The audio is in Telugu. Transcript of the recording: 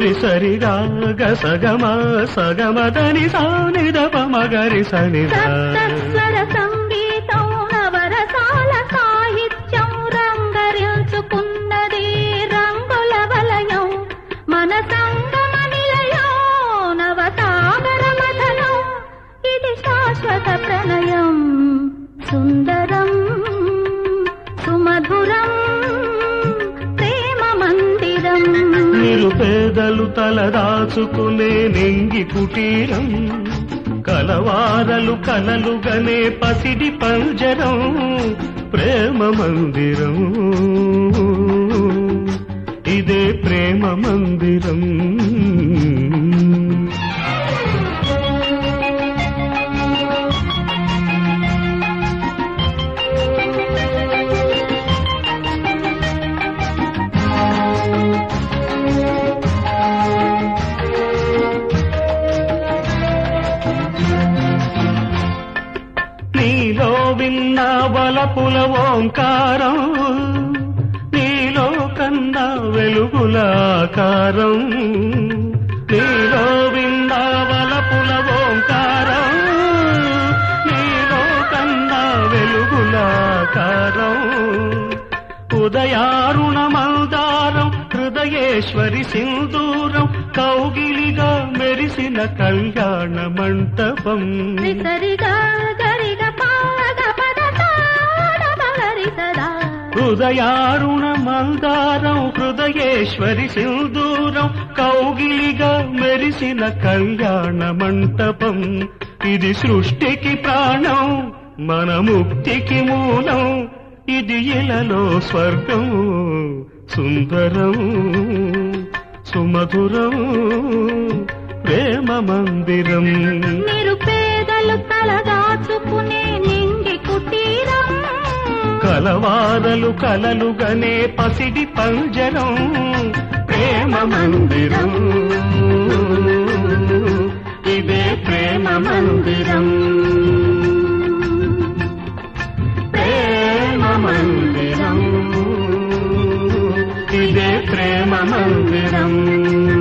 రిసరిగా గసగమ సగమదని సానిదప మగరి సనిదా సప్తస్వర సంగీతం నవరసాల సాహిత్యం రంగరించుకున్నది రంగుల వలయం మన సంగమ నిలయం నవసాగర మథనం ఇది శాశ్వత ప్రణయం సుందరం సుమధురం ప్రేమ మందిరం నిరుపేదలు తలదాచుకునే నెంగి కుటీరం కలవారలు కలలుగనే పసిడి పంజరం ప్రేమ మందిరం ఇదే ప్రేమ మందిరం నీలో విన్న వలపుల ఓంకారం నీలో కన్నా వెలుగుల ఆకారం నీలో విన్న వలపుల ఓంకారం నీలో కన్నా వెలుగుల ఆకారం ఉదయారుణ మందారం హృదయేశ్వరి సింధూరం కౌగిలిగా మెరిసిన కళ్యాణ మంటపం రిసరిగా గరిగ పాద పద తాడ మగరి సదా హృదయారుణ మందారం హృదయేశ్వరి సింధూరం కౌగిలిగా మెరిసిన కళ్యాణ మంటపం ఇది సృష్టికి ప్రాణం మన ముక్తికి మూలం ఇది ఇలలో స్వర్గం సుందరం సుమధురం ప్రేమ మందిరం నిరుపేదలు తలదాచుకునే నింగి కుటీరం కలవారలు కలలుగనే పసిడి పంజరం ప్రేమ మందిరం ఇదే ప్రేమ మందిరం ప్రేమ మందిరం ఇదే ప్రేమ మందిరం